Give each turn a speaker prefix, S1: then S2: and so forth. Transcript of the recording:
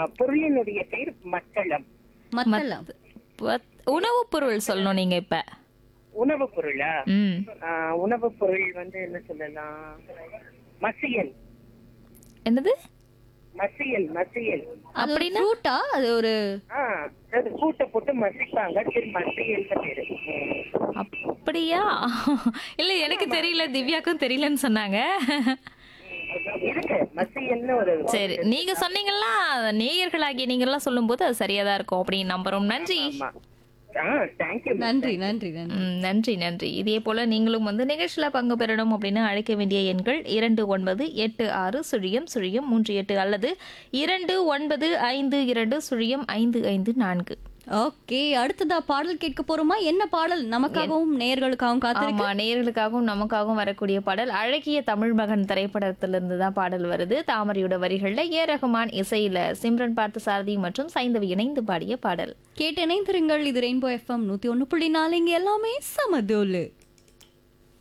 S1: பொருளினுடைய பெயர் மத்தளம்
S2: மத்தளம்
S3: பத்- உணவுப் பொருள் சொல்லணும் நீங்க இப்ப
S1: உணவு பொருளா
S3: ம்
S1: ஆஹ் உணவு பொருள் வந்து என்ன சொல்லலாம் மசியல்
S3: என்னது
S1: மசியல் மசியல்
S2: அது ஒரு ஃப்ரூட்டா அது ஒரு
S1: ஆஹ் அது கூட்டை போட்டு மசிப்பாங்க சரி மசியல் பேரு ம்.
S3: அப்படியா இல்ல எனக்கு தெரியல திவ்யாக்கும் தெரியலன்னு சொன்னாங்க
S1: இருக்கு மசியல்னு ஒரு
S3: சரி நீங்க சொன்னீங்கன்னா நேயர்களாகிய நீங்க எல்லாம் சொல்லும்போது அது சரியா தான் இருக்கும் அப்படின்னு நம்புறோம் நன்றி
S1: ஆமா ஆ தேங்க்யூ
S2: நன்றி நன்றி நன்றி
S3: ம், நன்றி நன்றி இதே போல நீங்களும் வந்து நிகழ்ச்சியில பங்கு பெறணும் அப்படின்னு அழைக்க வேண்டிய எண்கள் இரண்டு ஒன்பது எட்டு ஆறு சுழியம் சுழியம் மூன்று எட்டு அல்லது இரண்டு ஒன்பது ஐந்து இரண்டு சுழியம் ஐந்து ஐந்து நான்கு
S2: ஓகே அடுத்ததா பாடல் கேட்க போறோமா என்ன பாடல் நமக்காகவும் நேயர்களுக்காகவும் காத்திருக்கு
S3: ஆமா நேயர்களுக்காகவும் நமக்காகவும் வரக்கூடிய பாடல் அழகிய தமிழ் மகன் திரைப்படத்திலிருந்து தான் பாடல் வருது தாமரையோட வரிகள்ல ஏ ரகுமான் இசையில சிம்ரன் பார்த்த சாரதி மற்றும் சைந்தவி இணைந்து பாடிய பாடல்
S2: கேட்டு இணைந்திருங்கள் இது ரெயின்போ எஃப்எம் நூத்தி ஒண்ணு புள்ளி நாலு இங்க எல்லாமே சமதோலு